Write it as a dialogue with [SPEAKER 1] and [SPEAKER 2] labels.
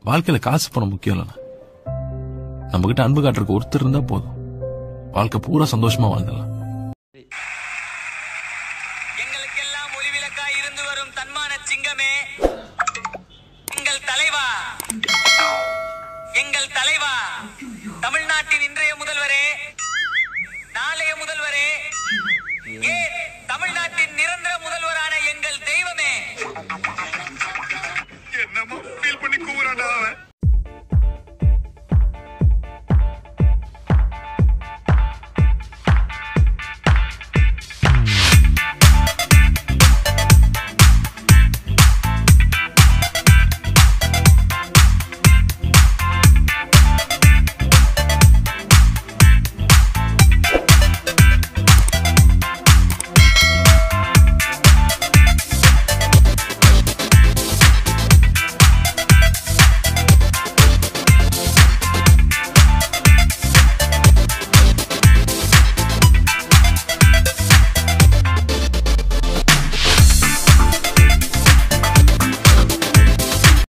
[SPEAKER 1] வாழ்க்கையில காசு பணம் முக்கியம் இல்லைண்ணா நம்ம கிட்ட அன்பு காட்டுறதுக்கு ஒருத்தர் இருந்தா போதும் வாழ்க்கை பூரா சந்தோஷமா வாழ்ந்துடலாம்
[SPEAKER 2] எங்களுக்கெல்லாம் ஒளிவிளக்காய் இருந்து வரும் தன்மான சிங்கமே எங்கள் தலைவா எங்கள் தலைவா தமிழ்நாட்டின் இன்றைய முதல்வரே நாளைய முதல்வரே ஏன் தமிழ்நாட்டின் நிரந்தர முதல்வரான எங்கள் தெய்வமே